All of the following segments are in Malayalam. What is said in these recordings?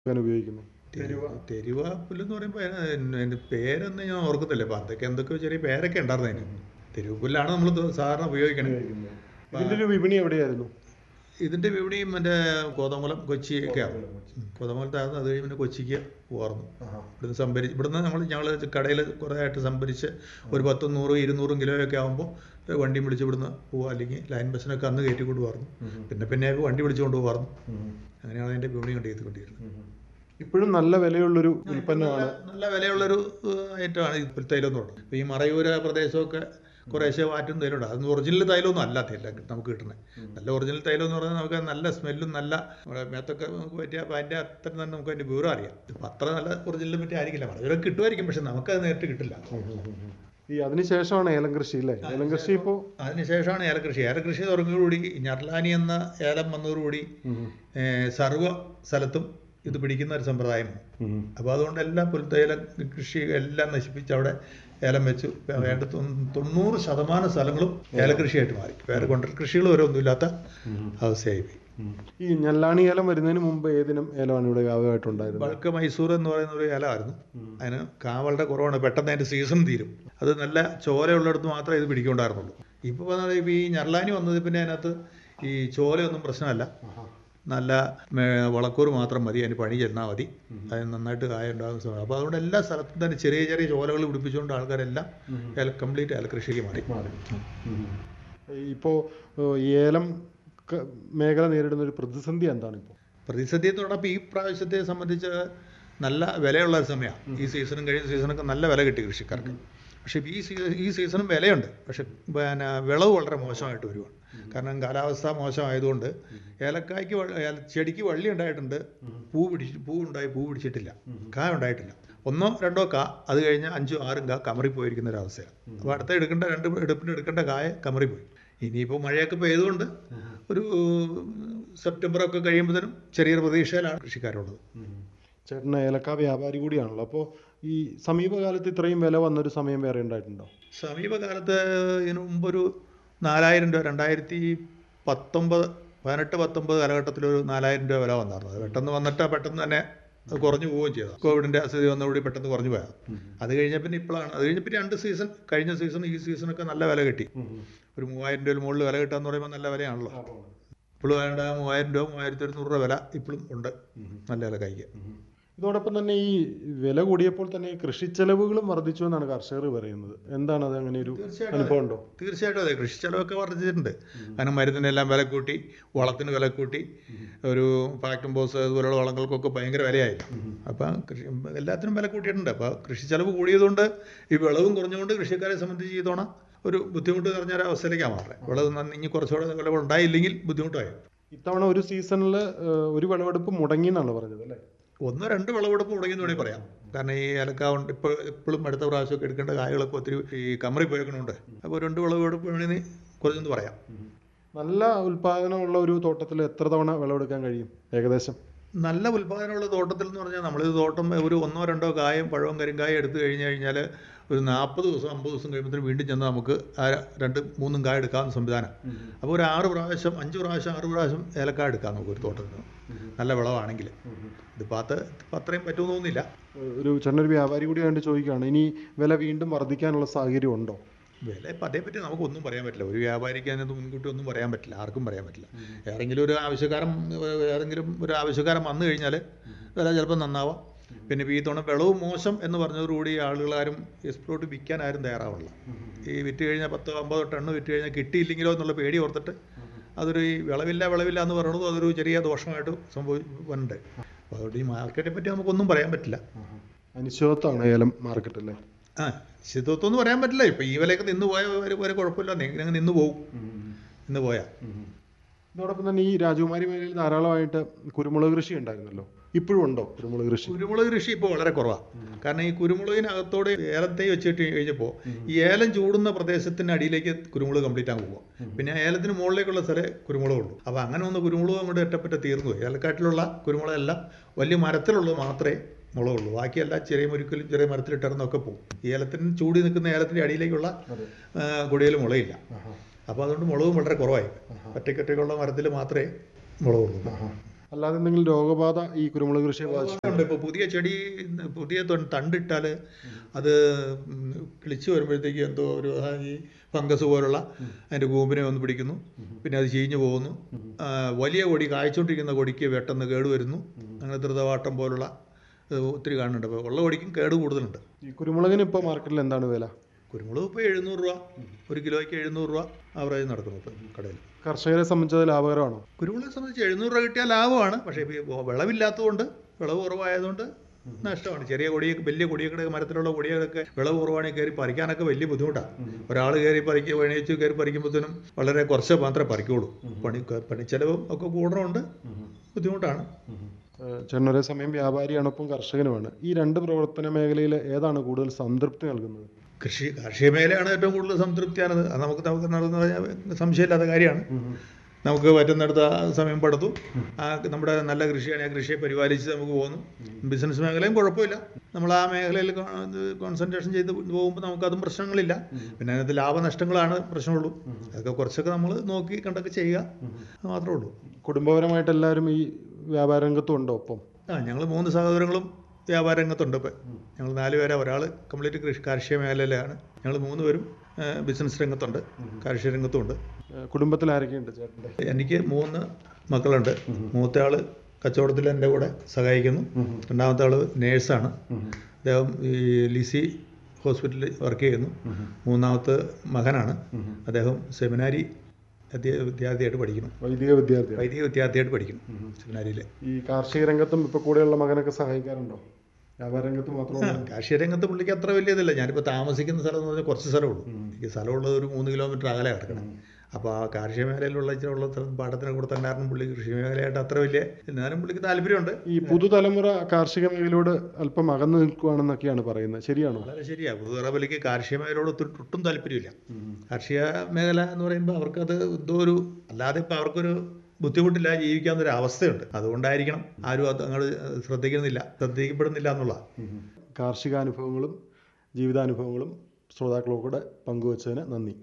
അങ്ങനെ ഉപയോഗിക്കുന്നത് തെരുവ പുല്ലെന്ന് പറയുമ്പോൾ അതിൻ്റെ പേരൊന്നും ഞാൻ ഓർക്കുന്നില്ല അപ്പം അതൊക്കെ എന്തൊക്കെയോ ചെറിയ പേരൊക്കെ ഉണ്ടായിരുന്നു അതിന് തെരുവ് പുല്ലാണ് നമ്മൾ സാധാരണ ഉപയോഗിക്കണത് ഇതിന്റെ ഒരു വിപണി എവിടെയായിരുന്നു ഇതിൻ്റെ വിപണിയും മറ്റേ കോതമംഗലം കൊച്ചി ഒക്കെയാണ് കോതമംഗലത്തായിരുന്നു അത് കഴിഞ്ഞ് പിന്നെ കൊച്ചിക്ക് പോകാറുന്നു ഇവിടുന്ന് സംഭരിച്ച് ഇവിടുന്ന് നമ്മൾ ഞങ്ങൾ കടയിൽ കുറേ ആയിട്ട് സംഭരിച്ച് ഒരു പത്തും നൂറും ഇരുന്നൂറും കിലോയൊക്കെ ആകുമ്പോൾ വണ്ടി വിളിച്ച് ഇവിടുന്ന് പോവുക അല്ലെങ്കിൽ ലൈൻ ബസ്സിനൊക്കെ അന്ന് കയറ്റി കൊണ്ട് പോകാറുന്നു പിന്നെ പിന്നെ വണ്ടി വിളിച്ചുകൊണ്ട് പോകാറുന്നു അങ്ങനെയാണ് അതിൻ്റെ വിപണി കണ്ടെത്തിക്കൊണ്ടിരുന്നത് ഇപ്പോഴും നല്ല വിലയുള്ളൊരു ഉൽപ്പന്നമാണ് നല്ല വിലയുള്ളൊരു ഏഹ്, ഐറ്റമാണ് ഈ പുൽത്തൈലം എന്ന് പറയുന്നത് ഇപ്പോൾ ഈ മറയൂര് പ്രദേശമൊക്കെ കുറേശ്ശെ വാറ്റും തൈലമുണ്ട് അത് ഒറിജിനൽ തൈലമൊന്നും അല്ല തൈലം നമുക്ക് കിട്ടുന്നത് നല്ല ഒറിജിനൽ തൈലം എന്ന് പറഞ്ഞാൽ നമുക്ക് നല്ല സ്മെല്ലും നല്ല നമ്മുടെ മേത്തൊക്കെ നമുക്ക് പറ്റിയ അപ്പം അതിൻ്റെ അത്ര തന്നെ നമുക്ക് അതിൻ്റെ വിവരം അറിയാം ഇപ്പം അത്ര നല്ല ഒറിജിനലിനെ പറ്റി ആയിരിക്കില്ല മറയൂരൊക്കെ കിട്ടുമായിരിക്കും പക്ഷെ നമുക്കത് നേരിട്ട് കിട്ടില്ല ഈ അതിനുശേഷമാണ് ഏലം കൃഷി അല്ലേ ഏലം കൃഷി ഇപ്പോൾ അതിനുശേഷമാണ് ഏലകൃഷി ഏലകൃഷി തുടങ്ങിയതോടുകൂടി ഞർലാനി എന്ന ഏലം വന്നതോടുകൂടി ഏഹ്, സർവ്വ സ്ഥലത്തും ഇത് പിടിക്കുന്ന ഒരു സമ്പ്രദായമാണ് അപ്പോൾ അതുകൊണ്ട് എല്ലാം പുൽത്തൈല കൃഷി എല്ലാം നശിപ്പിച്ച് അവിടെ ഏലം വെച്ചു വേണ്ട തൊണ്ണൂ- തൊണ്ണൂറ് ശതമാനം സ്ഥലങ്ങളും ഏലകൃഷിയായിട്ട് മാറി വേറെ കൊണ്ട കൃഷികൾ വരെ ഒന്നുമില്ലാത്ത അവസ്ഥയായി പോയി ഈ ഞെല്ലാണി ഏലം വരുന്നതിന് മുമ്പ് ഏതിനും ഏലമാണ് ഇവിടെ വ്യാപകമായിട്ടുണ്ടായിരുന്നത് ബൾക്ക് മൈസൂർ എന്ന് പറയുന്ന ഒരു ഏലമായിരുന്നു അതിന് കാവളുടെ കുറവാണ് പെട്ടെന്ന് അതിൻ്റെ സീസൺ തീരും അത് നല്ല ചോലയുള്ളിടത്ത് മാത്രമേ ഇത് പിടിക്കുണ്ടായിരുന്നുള്ളൂ ഇപ്പോൾ പറഞ്ഞാൽ ഇപ്പോൾ ഈ ഞർലാനി വന്നത് പിന്നെ അതിനകത്ത് ഈ ചോലയൊന്നും പ്രശ്നമല്ല നല്ല മേ- വളക്കൂറ് മാത്രം മതി അതിന് പണി ചെന്നാൽ മതി അതിന് നന്നായിട്ട് കായ ഉണ്ടാകുന്ന സമയം അപ്പോൾ അതുകൊണ്ട് എല്ലാ സ്ഥലത്തും തന്നെ ചെറിയ ചെറിയ ചോലകൾ പിടിപ്പിച്ചുകൊണ്ട് ആൾക്കാരെല്ലാം ഏല കംപ്ലീറ്റ് ഏലകൃഷിക്ക് മാറി ഇപ്പോൾ ഈ ഏലം ക- മേഖല നേരിടുന്ന ഒരു പ്രതിസന്ധി എന്താണ് ഇപ്പോൾ പ്രതിസന്ധിയത്തോടൊപ്പം ഈ പ്രാവശ്യത്തെ സംബന്ധിച്ച് നല്ല വിലയുള്ള ഒരു സമയമാണ് ഈ സീസണും കഴിഞ്ഞ സീസണൊക്കെ നല്ല വില കിട്ടി കൃഷിക്കാർക്ക് പക്ഷേ ഈ സീ ഈ സീസണും വിലയുണ്ട് പക്ഷെ പിന്നെ വിളവ് വളരെ മോശമായിട്ട് വരുവാണ് കാരണം കാലാവസ്ഥ മോശമായതുകൊണ്ട് ഏലക്കായ്ക്ക് വ- ഏല- ചെടിക്ക് വള്ളി ഉണ്ടായിട്ടുണ്ട് പൂ പിടിച്ച് പൂ ഉണ്ടായി പൂ പിടിച്ചിട്ടില്ല കായ ഉണ്ടായിട്ടില്ല ഒന്നോ രണ്ടോ കാ അത് കഴിഞ്ഞ് അഞ്ചോ ആറും കാ കമറിപ്പോയിരിക്കുന്ന ഒരു അവസ്ഥയാണ് അപ്പോൾ അടുത്ത എടുക്കേണ്ട രണ്ട് എടുപ്പിന് എടുക്കേണ്ട കായ കമറിപ്പോയി ഇനിയിപ്പോൾ മഴയൊക്കെ പെയ്തുകൊണ്ട് ഒരു സെപ്റ്റംബറൊക്കെ കഴിയുമ്പോഴത്തേനും ചെറിയൊരു പ്രതീക്ഷയിലാണ് കൃഷിക്കാരുള്ളത് ചേട്ടൻ ഏലക്ക വ്യാപാരി കൂടിയാണല്ലോ അപ്പോൾ ഈ സമീപകാലത്ത് ഇത്രയും വില വന്നൊരു സമയം വേറെ ഉണ്ടായിട്ടുണ്ടോ സമീപകാലത്ത് ഇതിനു മുമ്പൊരു നാലായിരം രൂപ രണ്ടായിരത്തി പത്തൊമ്പത് പതിനെട്ട് പത്തൊമ്പത് കാലഘട്ടത്തിലൊരു നാലായിരം രൂപ വില വന്നായിരുന്നു അത് പെട്ടെന്ന് വന്നിട്ട് പെട്ടെന്ന് തന്നെ അത് കുറഞ്ഞു പോവുകയും ചെയ്തു കോവിഡിൻ്റെ സ്ഥിതി വന്നതോടുകൂടി പെട്ടെന്ന് കുറഞ്ഞു പോയത് അത് കഴിഞ്ഞ പിന്നെ ഇപ്പോഴാണ് അത് കഴിഞ്ഞ പിന്നെ രണ്ട് സീസൺ കഴിഞ്ഞ സീസൺ ഈ സീസണൊക്കെ നല്ല വില കിട്ടി ഒരു മൂവായിരം രൂപയിൽ മുകളിൽ വില കിട്ടുക എന്ന് പറയുമ്പോൾ നല്ല വിലയാണല്ലോ ഇപ്പോഴും വേണ്ട മൂവായിരം രൂപ മൂവായിരത്തി ഒരുന്നൂറ് രൂപ വില ഇപ്പോഴും ഉണ്ട് നല്ല വില കൈക്ക് ഇതോടൊപ്പം തന്നെ ഈ വില കൂടിയപ്പോൾ തന്നെ ഈ കൃഷി ചെലവുകളും വർദ്ധിച്ചു എന്നാണ് കർഷകർ പറയുന്നത് എന്താണ് അത് അങ്ങനെ ഒരു അനുഭവം ഉണ്ടോ തീർച്ചയായിട്ടും അതെ കൃഷി ചെലവൊക്കെ വർദ്ധിച്ചിട്ടുണ്ട് കാരണം മരുന്നിനെല്ലാം വില കൂട്ടി വളത്തിന് വില കൂട്ടി ഒരു ഫാക്ടം ബോസ് അതുപോലുള്ള വളങ്ങൾക്കൊക്കെ ഭയങ്കര വിലയായി അപ്പം കൃഷി എല്ലാത്തിനും വില കൂട്ടിയിട്ടുണ്ട് അപ്പോൾ കൃഷി ചെലവ് കൂടിയതുകൊണ്ട് ഈ വിളവും കുറഞ്ഞുകൊണ്ട് കൃഷിക്കാരെ സംബന്ധിച്ച് ഈ തവണ ഒരു ബുദ്ധിമുട്ട് നിറഞ്ഞ ഒരു അവസ്ഥയിലേക്കാണ് മാറുന്നത് വിളവ് നന്ദി ഇനി കുറച്ചുകൂടെ വിളവ് ഉണ്ടായില്ലെങ്കിൽ ബുദ്ധിമുട്ടായി ഇത്തവണ ഒരു സീസണിൽ ഒരു വിളവെടുപ്പ് മുടങ്ങി എന്നാണ് പറഞ്ഞത് അല്ലേ ഒന്നോ രണ്ട് വിളവെടുപ്പ് തുടങ്ങിയെന്ന് വേണമെങ്കിൽ പറയാം കാരണം ഈ ഏലക്കാവുണ്ട് ഇപ്പോൾ എപ്പോഴും അടുത്ത പ്രാവശ്യമൊക്കെ എടുക്കേണ്ട കായകളൊക്കെ ഒത്തിരി ഈ കമറി പോയേക്കണുണ്ട് അപ്പോൾ രണ്ട് വിളവെടുപ്പ് വേണമെങ്കിൽ കുറച്ചൊന്ന് പറയാം നല്ല ഉൽപാദനമുള്ള ഒരു തോട്ടത്തിൽ എത്ര തവണ വിളവെടുക്കാൻ കഴിയും ഏകദേശം നല്ല ഉൽപ്പാദനമുള്ള തോട്ടത്തിൽ എന്ന് പറഞ്ഞാൽ നമ്മളിത് തോട്ടം ഒരു ഒന്നോ രണ്ടോ കായും പഴവും കരിങ്കായും എടുത്തു കഴിഞ്ഞ് കഴിഞ്ഞാൽ ഒരു നാൽപ്പത് ദിവസം അമ്പത് ദിവസം കഴിയുമ്പോഴത്തേനും വീണ്ടും ചെന്ന് നമുക്ക് ആ രണ്ട് മൂന്നും കായ എടുക്കാവുന്ന സംവിധാനം അപ്പോൾ ഒരു ആറ് പ്രാവശ്യം അഞ്ച് പ്രാവശ്യം ആറ് പ്രാവശ്യം ഏലക്കായ എടുക്കാം നമുക്ക് ഒരു തോട്ടത്തിൽ നല്ല വിളവാണെങ്കിൽ ഇതിപ്പോൾ അത് ഇപ്പം അത്രയും പറ്റുമെന്ന് തോന്നുന്നില്ല ഒരു ചെറിയൊരു വ്യാപാരി കൂടി ആയതുകൊണ്ട് ചോദിക്കുകയാണ് ഇനി വില വീണ്ടും വർദ്ധിക്കാനുള്ള സാഹചര്യം ഉണ്ടോ വില ഇപ്പം അതേപ്പറ്റി നമുക്കൊന്നും പറയാൻ പറ്റില്ല ഒരു വ്യാപാരിക്ക് അതിനകത്ത് മുൻകൂട്ടി ഒന്നും പറയാൻ പറ്റില്ല ആർക്കും പറയാൻ പറ്റില്ല ഏതെങ്കിലും ഒരു ആവശ്യക്കാരൻ ഏതെങ്കിലും ഒരു ആവശ്യക്കാരൻ വന്നു കഴിഞ്ഞാൽ വില ചിലപ്പോൾ നന്നാവാം പിന്നെ ഇപ്പോൾ ഈ തവണ വിളവ് മോശം എന്ന് പറഞ്ഞതോടുകൂടി ആളുകളാരും എക്സ്പ്ലോട്ട് വിൽക്കാൻ ആരും തയ്യാറാവില്ല ഈ വിറ്റ് കഴിഞ്ഞാൽ പത്തോ അമ്പതോ ടണ്ണ് വിറ്റ് കഴിഞ്ഞാൽ കിട്ടിയില്ലെങ്കിലോ എന്നുള്ള പേടി ഓർത്തിട്ട് അതൊരു ഈ വിളവില്ല വിളവില്ല എന്ന് പറയുന്നത് അതൊരു ചെറിയ ദോഷമായിട്ട് സംഭവിക്കുന്നുണ്ട് അപ്പോൾ അതുകൊണ്ട് ഈ മാർക്കറ്റിനെ പറ്റി നമുക്കൊന്നും പറയാൻ പറ്റില്ല അനിശ്ചിതത്വമാണ് ഏലം മാർക്കറ്റ് അല്ലേ ആ നിശ്ചിതത്വം എന്ന് പറയാൻ പറ്റില്ല ഇപ്പം ഈ വിലയൊക്കെ നിന്ന് പോയ ഒരു ഒരു കുഴപ്പമില്ല ഇങ്ങനെ നിന്ന് പോകും നിന്ന് പോയാൽ ഇതോടൊപ്പം തന്നെ ഈ രാജകുമാരി മേഖലയിൽ ധാരാളമായിട്ട് കുരുമുളക് കൃഷി ഉണ്ടായിരുന്നല്ലോ ഇപ്പോഴും ഉണ്ടോ കുരുമുളക് കൃഷി കുരുമുളക് കൃഷി ഇപ്പോൾ വളരെ കുറവാണ് കാരണം ഈ കുരുമുളകിനകത്തോടെ ഏലത്തെ വെച്ചിട്ട് കഴിഞ്ഞപ്പോൾ ഈ ഏലം ചൂടുന്ന പ്രദേശത്തിന് അടിയിലേക്ക് കുരുമുളക് കംപ്ലീറ്റ് ആകും പോവാം പിന്നെ ആ ഏലത്തിന് മുകളിലേക്കുള്ള സ്ഥലം കുരുമുളകുള്ളൂ അപ്പോൾ അങ്ങനെ ഒന്ന് കുരുമുളക് അങ്ങോട്ട് ഒറ്റപ്പറ്റ തീർന്നു പോയി ഏലക്കാട്ടിലുള്ള കുരുമുളകെല്ലാം വലിയ മരത്തിലുള്ളത് മാത്രമേ മുളകുള്ളൂ ബാക്കിയെല്ലാം ചെറിയ മുരുക്കലും ചെറിയ മരത്തിലിട്ടിറന്നൊക്കെ പോകും ഈ ഏലത്തിന് ചൂടി നിൽക്കുന്ന ഏലത്തിൻ്റെ അടിയിലേക്കുള്ള കൊടിയിൽ മുളയില്ല അപ്പോൾ അതുകൊണ്ട് മുളകും വളരെ കുറവായി ഒറ്റയ്ക്കൊറ്റയ്ക്കുള്ള മരത്തിൽ മാത്രമേ മുളകുള്ളൂ അല്ലാതെ എന്തെങ്കിലും രോഗബാധ ഈ കുരുമുളക് കൃഷിയെ ബാധിച്ചു ഉണ്ട് ഇപ്പോൾ പുതിയ ചെടി പുതിയ തൊ- തണ്ടിട്ടാൽ അത് ഉം കിളിച്ച് വരുമ്പോഴത്തേക്ക് എന്തോ ഒരു ആ ഈ ഫംഗസ് പോലുള്ള അതിൻ്റെ കൂമ്പിനെ വന്ന് പിടിക്കുന്നു പിന്നെ അത് ചീഞ്ഞു പോകുന്നു ആ, വലിയ കൊടി കായ്ച്ചുകൊണ്ടിരിക്കുന്ന കൊടിക്ക് പെട്ടെന്ന് കേട് വരുന്നു അങ്ങനെ ധൃതവാട്ടം പോലുള്ള ഇത് ഒത്തിരി കാണുന്നുണ്ട് അപ്പോൾ ഉള്ള കൊടിക്കും കേട് കൂടുതലുണ്ട് ഈ കുരുമുളകിന് ഇപ്പോൾ മാർക്കറ്റിൽ എന്താണ് വില കുരുമുളക് ഇപ്പോൾ എഴുന്നൂറ് രൂപ ഒരു കിലോയ്ക്ക് എഴുന്നൂറ് രൂപ ആവറേജ് നടക്കുന്നു ഇപ്പോൾ കടയിൽ കർഷകരെ സംബന്ധിച്ചത് ലാഭകരമാണോ കുരുമുളകെ സംബന്ധിച്ച് എഴുന്നൂറ് രൂപ കിട്ടിയാൽ ലാഭമാണ് പക്ഷേ ഇപ്പോൾ ഈ വിളവില്ലാത്തതുകൊണ്ട് വിളവ് കുറവായതുകൊണ്ട് നഷ്ടമാണ് ചെറിയ കൊടിയൊക്കെ വലിയ കൊടിയൊക്കെ മരത്തിലുള്ള കൊടിയൊക്കെ വിളവ് കുറവാണെങ്കിൽ കയറി പറിക്കാനൊക്കെ വലിയ ബുദ്ധിമുട്ടാണ് ഒരാൾ കയറി പറിക്കുക എണീച്ച് കയറി പറിക്കുമ്പോഴത്തേനും വളരെ കുറച്ച് മാത്രമേ പറിക്കുള്ളൂ പണി പണിച്ചെലവും ഒക്കെ കൂടണമുണ്ട് ബുദ്ധിമുട്ടാണ് ചേട്ടൻ ഒരേ സമയം വ്യാപാരിയാണ് ഒപ്പം കർഷകനുമാണ് ഈ രണ്ട് പ്രവർത്തന മേഖലയിൽ ഏതാണ് കൂടുതൽ സംതൃപ്തി നൽകുന്നത് കൃഷി കാർഷിക മേഖലയാണ് ഏറ്റവും കൂടുതൽ സംതൃപ്തിയാണത് അത് നമുക്ക് നമുക്ക് നടന്നു കഴിഞ്ഞാൽ സംശയമില്ലാത്ത കാര്യമാണ് നമുക്ക് പറ്റുന്നിടത്ത് ആ സമയം പടുത്തു ആ നമ്മുടെ നല്ല കൃഷിയാണ് ആ കൃഷിയെ പരിപാലിച്ച് നമുക്ക് പോകുന്നു ബിസിനസ് മേഖലയും കുഴപ്പമില്ല നമ്മൾ ആ മേഖലയിൽ കോൺസെൻട്രേഷൻ ചെയ്ത് പോകുമ്പോൾ നമുക്ക് അതും പ്രശ്നങ്ങളില്ല പിന്നെ അതിനകത്ത് ലാഭനഷ്ടങ്ങളാണ് പ്രശ്നമുള്ളൂ അതൊക്കെ കുറച്ചൊക്കെ നമ്മൾ നോക്കി കണ്ടൊക്കെ ചെയ്യുക അത് മാത്രമേ ഉള്ളൂ കുടുംബപരമായിട്ട് എല്ലാവരും ഈ വ്യാപാര രംഗത്തും ഉണ്ടോ ഒപ്പം ആ ഞങ്ങൾ മൂന്ന് സഹോദരങ്ങളും വ്യാപാര രംഗത്തുണ്ട് ഇപ്പം ഞങ്ങൾ നാല് പേരാ ഒരാൾ കംപ്ലീറ്റ് കൃഷി കാർഷിക മേഖലയിലാണ് ഞങ്ങൾ മൂന്ന് പേരും ബിസിനസ് രംഗത്തുണ്ട് കാർഷിക രംഗത്തുമുണ്ട് ഏഹ് കുടുംബത്തിൽ ആരൊക്കെയുണ്ട് ചേട്ടൻ്റെ എനിക്ക് മൂന്ന് മക്കളുണ്ട് മൂത്ത ആൾ കച്ചവടത്തിൽ എൻ്റെ കൂടെ സഹായിക്കുന്നു രണ്ടാമത്തെ ആൾ നേഴ്സാണ് അദ്ദേഹം ഈ ലിസി ഹോസ്പിറ്റലിൽ വർക്ക് ചെയ്യുന്നു മൂന്നാമത്തെ മകനാണ് അദ്ദേഹം സെമിനാരി അധ്യ- വിദ്യാർത്ഥിയായിട്ട് പഠിക്കുന്നു വൈദിക വിദ്യാർത്ഥിയാണ് വൈദിക വിദ്യാർത്ഥിയായിട്ട് പഠിക്കുന്നു സെമിനാരിയിൽ ഈ കാർഷിക രംഗത്തും ഇപ്പൊ കൂടെയുള്ള മകനൊക്കെ സഹായിക്കാറുണ്ടോ വ്യാപാര രംഗത്ത് മാത്രമല്ല കാർഷിക രംഗത്ത് പുള്ളിക്ക് അത്ര വലിയ ഇതില്ല ഞാനിപ്പോൾ താമസിക്കുന്ന സ്ഥലം എന്ന് പറഞ്ഞാൽ കുറച്ച് സ്ഥലമുള്ളൂ എനിക്ക് സ്ഥലമുള്ളത് ഒരു മൂന്ന് കിലോമീറ്റർ അകലെ കിടക്കണം അപ്പോൾ ആ കാർഷിക മേഖലയിലുള്ള ഇച്ചിരി ഉള്ള സ്ഥലം പാട്ടത്തിന് കൊടുത്ത കാരണം പുള്ളി കൃഷി മേഖലയായിട്ട് അത്ര വലിയ എന്നാലും പുള്ളിക്ക് താല്പര്യമുണ്ട് ഈ പുതുതലമുറ കാർഷിക മേഖലയോട് അല്പം അകന്നു നിൽക്കുകയാണെന്നൊക്കെയാണ് പറയുന്നത് ശരിയാണോ വളരെ ശരിയാണ് പുതുതറബലിക്ക് കാർഷിക മേഖലയോട് ഒട്ടും ഒട്ടും താല്പര്യമില്ല കാർഷിക മേഖല എന്ന് പറയുമ്പോൾ അവർക്കത് എന്തോ ഒരു അല്ലാതെ ഇപ്പോൾ അവർക്കൊരു ബുദ്ധിമുട്ടില്ല ജീവിക്കാവുന്നൊരു അവസ്ഥയുണ്ട് അതുകൊണ്ടായിരിക്കണം ആരും അത് അങ്ങോട്ട് ശ്രദ്ധിക്കുന്നില്ല ശ്രദ്ധിക്കപ്പെടുന്നില്ല എന്നുള്ള കാർഷികാനുഭവങ്ങളും ജീവിതാനുഭവങ്ങളും ശ്രോതാക്കളോട് കൂടെ പങ്കുവച്ചതിന് നന്ദി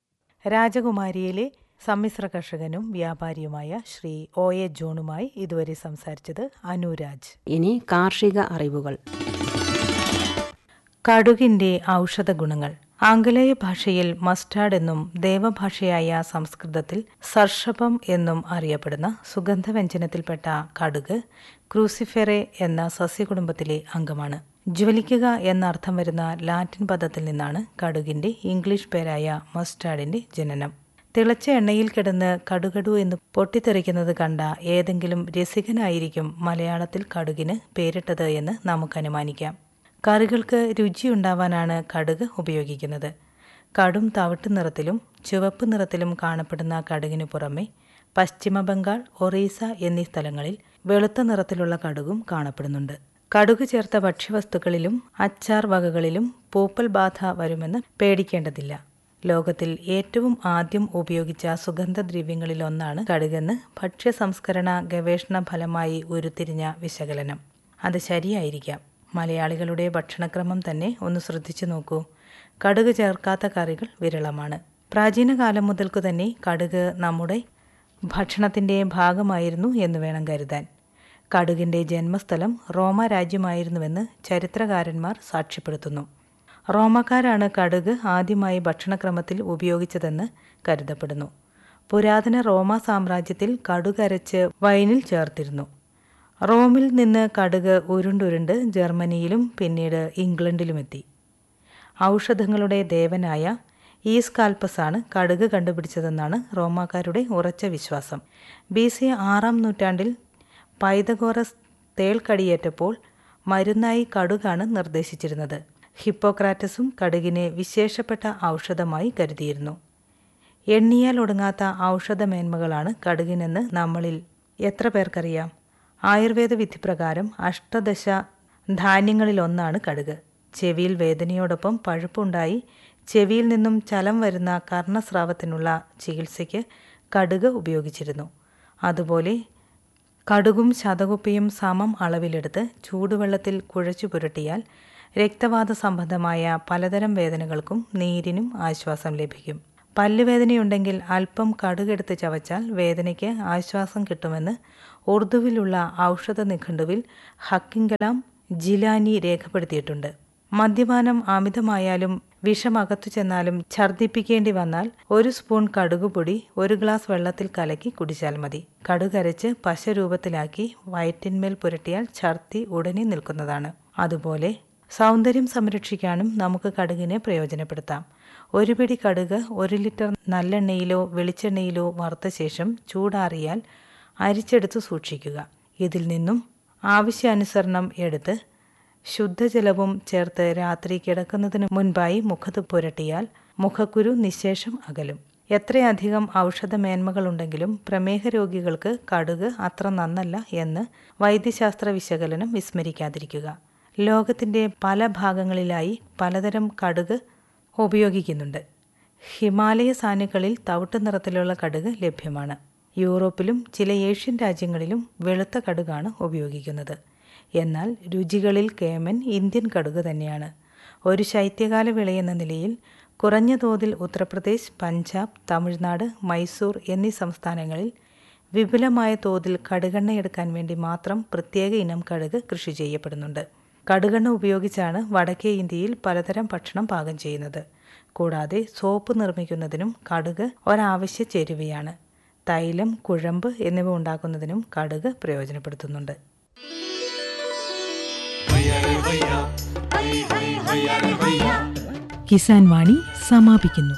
രാജകുമാരിയിലെ സമ്മിശ്ര കർഷകനും വ്യാപാരിയുമായ ശ്രീ ഒ എ ജോണുമായി ഇതുവരെ സംസാരിച്ചത് അനുരാജ് ഇനി കാർഷിക അറിവുകൾ കടുകിന്റെ ഔഷധ ഗുണങ്ങൾ ആംഗലേയ ഭാഷയിൽ മസ്റ്റാർഡ് എന്നും ദേവഭാഷയായ സംസ്കൃതത്തിൽ സർഷപം എന്നും അറിയപ്പെടുന്ന സുഗന്ധവ്യഞ്ജനത്തിൽപ്പെട്ട കടുക് ക്രൂസിഫെറെ എന്ന സസ്യകുടുംബത്തിലെ അംഗമാണ് ജ്വലിക്കുക എന്നർത്ഥം വരുന്ന ലാറ്റിൻ പദത്തിൽ നിന്നാണ് കടുകിന്റെ ഇംഗ്ലീഷ് പേരായ മസ്റ്റാർഡിന്റെ ജനനം തിളച്ച എണ്ണയിൽ കിടന്ന് കടുകടു എന്ന് പൊട്ടിത്തെറിക്കുന്നത് കണ്ട ഏതെങ്കിലും രസികനായിരിക്കും മലയാളത്തിൽ കടുകിന് പേരിട്ടത് എന്ന് നമുക്ക് അനുമാനിക്കാം കറികൾക്ക് രുചിയുണ്ടാവാനാണ് കടുക് ഉപയോഗിക്കുന്നത് കടും തവിട്ട് നിറത്തിലും ചുവപ്പ് നിറത്തിലും കാണപ്പെടുന്ന കടുകിനു പുറമെ പശ്ചിമ ബംഗാൾ ഒറീസ എന്നീ സ്ഥലങ്ങളിൽ വെളുത്ത നിറത്തിലുള്ള കടുകും കാണപ്പെടുന്നുണ്ട് കടുക് ചേർത്ത ഭക്ഷ്യവസ്തുക്കളിലും അച്ചാർ വകകളിലും പൂപ്പൽ ബാധ വരുമെന്ന് പേടിക്കേണ്ടതില്ല ലോകത്തിൽ ഏറ്റവും ആദ്യം ഉപയോഗിച്ച സുഗന്ധദ്രവ്യങ്ങളിലൊന്നാണ് കടുകെന്ന് ഭക്ഷ്യ സംസ്കരണ ഗവേഷണ ഫലമായി ഉരുത്തിരിഞ്ഞ വിശകലനം അത് ശരിയായിരിക്കാം മലയാളികളുടെ ഭക്ഷണക്രമം തന്നെ ഒന്ന് ശ്രദ്ധിച്ചു നോക്കൂ കടുക് ചേർക്കാത്ത കറികൾ വിരളമാണ് പ്രാചീന കാലം മുതൽക്കു തന്നെ കടുക് നമ്മുടെ ഭക്ഷണത്തിന്റെ ഭാഗമായിരുന്നു എന്ന് വേണം കരുതാൻ കടുകിന്റെ ജന്മസ്ഥലം റോമ രാജ്യമായിരുന്നുവെന്ന് ചരിത്രകാരന്മാർ സാക്ഷ്യപ്പെടുത്തുന്നു റോമക്കാരാണ് കടുക് ആദ്യമായി ഭക്ഷണക്രമത്തിൽ ഉപയോഗിച്ചതെന്ന് കരുതപ്പെടുന്നു പുരാതന റോമ സാമ്രാജ്യത്തിൽ കടുകരച്ച് വൈനിൽ ചേർത്തിരുന്നു റോമിൽ നിന്ന് കടുക് ഉരുണ്ടുരുണ്ട് ജർമ്മനിയിലും പിന്നീട് ഇംഗ്ലണ്ടിലുമെത്തി ഔഷധങ്ങളുടെ ദേവനായ ഈസ്കാൽപ്പസാണ് കടുക് കണ്ടുപിടിച്ചതെന്നാണ് റോമാക്കാരുടെ ഉറച്ച വിശ്വാസം ബി സി ആറാം നൂറ്റാണ്ടിൽ പൈതഗോറസ് തേൾക്കടിയേറ്റപ്പോൾ മരുന്നായി കടുകാണ് നിർദ്ദേശിച്ചിരുന്നത് ഹിപ്പോക്രാറ്റസും കടുകിനെ വിശേഷപ്പെട്ട ഔഷധമായി കരുതിയിരുന്നു എണ്ണിയാൽ ഒടുങ്ങാത്ത ഔഷധമേന്മകളാണ് കടുകിനെന്ന് നമ്മളിൽ എത്ര പേർക്കറിയാം ആയുർവേദ വിധിപ്രകാരം അഷ്ടദശ ധാന്യങ്ങളിലൊന്നാണ് കടുക് ചെവിയിൽ വേദനയോടൊപ്പം പഴുപ്പുണ്ടായി ചെവിയിൽ നിന്നും ചലം വരുന്ന കർണസ്രാവത്തിനുള്ള ചികിത്സയ്ക്ക് കടുക് ഉപയോഗിച്ചിരുന്നു അതുപോലെ കടുകും ശതകുപ്പിയും സമം അളവിലെടുത്ത് ചൂടുവെള്ളത്തിൽ കുഴച്ചു പുരട്ടിയാൽ രക്തവാത സംബന്ധമായ പലതരം വേദനകൾക്കും നീരിനും ആശ്വാസം ലഭിക്കും പല്ലുവേദനയുണ്ടെങ്കിൽ അല്പം കടുകെടുത്ത് ചവച്ചാൽ വേദനയ്ക്ക് ആശ്വാസം കിട്ടുമെന്ന് ഉറുദുവിലുള്ള ഔഷധ നിഘണ്ടുവിൽ ഹക്കിങ്കലാം ജിലാനി രേഖപ്പെടുത്തിയിട്ടുണ്ട് മദ്യപാനം അമിതമായാലും വിഷം അകത്തു ചെന്നാലും ഛർദ്ദിപ്പിക്കേണ്ടി വന്നാൽ ഒരു സ്പൂൺ കടുകുപൊടി ഒരു ഗ്ലാസ് വെള്ളത്തിൽ കലക്കി കുടിച്ചാൽ മതി കടുകരച്ച് പശ രൂപത്തിലാക്കി വയറ്റിന്മേൽ പുരട്ടിയാൽ ഛർദി ഉടനെ നിൽക്കുന്നതാണ് അതുപോലെ സൗന്ദര്യം സംരക്ഷിക്കാനും നമുക്ക് കടുകിനെ പ്രയോജനപ്പെടുത്താം ഒരു പിടി കടുക് ഒരു ലിറ്റർ നല്ലെണ്ണയിലോ വെളിച്ചെണ്ണയിലോ വറുത്ത ശേഷം ചൂടാറിയാൽ അരിച്ചെടുത്ത് സൂക്ഷിക്കുക ഇതിൽ നിന്നും ആവശ്യാനുസരണം എടുത്ത് ശുദ്ധജലവും ചേർത്ത് രാത്രി കിടക്കുന്നതിന് മുൻപായി മുഖത്ത് പുരട്ടിയാൽ മുഖക്കുരു നിശേഷം അകലും എത്രയധികം ഔഷധ മേന്മകളുണ്ടെങ്കിലും പ്രമേഹ രോഗികൾക്ക് കടുക് അത്ര നന്നല്ല എന്ന് വൈദ്യശാസ്ത്ര വിശകലനം വിസ്മരിക്കാതിരിക്കുക ലോകത്തിൻ്റെ പല ഭാഗങ്ങളിലായി പലതരം കടുക് ഉപയോഗിക്കുന്നുണ്ട് ഹിമാലയ സാനുകളിൽ തവിട്ട് നിറത്തിലുള്ള കടുക് ലഭ്യമാണ് യൂറോപ്പിലും ചില ഏഷ്യൻ രാജ്യങ്ങളിലും വെളുത്ത കടുകാണ് ഉപയോഗിക്കുന്നത് എന്നാൽ രുചികളിൽ കേമൻ ഇന്ത്യൻ കടുക് തന്നെയാണ് ഒരു ശൈത്യകാല വിളയെന്ന നിലയിൽ കുറഞ്ഞ തോതിൽ ഉത്തർപ്രദേശ് പഞ്ചാബ് തമിഴ്നാട് മൈസൂർ എന്നീ സംസ്ഥാനങ്ങളിൽ വിപുലമായ തോതിൽ കടുകെണ്ണ എടുക്കാൻ വേണ്ടി മാത്രം പ്രത്യേക ഇനം കടുക് കൃഷി ചെയ്യപ്പെടുന്നുണ്ട് കടുകെണ്ണ ഉപയോഗിച്ചാണ് വടക്കേ ഇന്ത്യയിൽ പലതരം ഭക്ഷണം പാകം ചെയ്യുന്നത് കൂടാതെ സോപ്പ് നിർമ്മിക്കുന്നതിനും കടുക് ഒരാവശ്യ ചേരുവയാണ് തൈലം കുഴമ്പ് എന്നിവ ഉണ്ടാക്കുന്നതിനും കടുക് പ്രയോജനപ്പെടുത്തുന്നുണ്ട് കിസാൻ വാണി സമാപിക്കുന്നു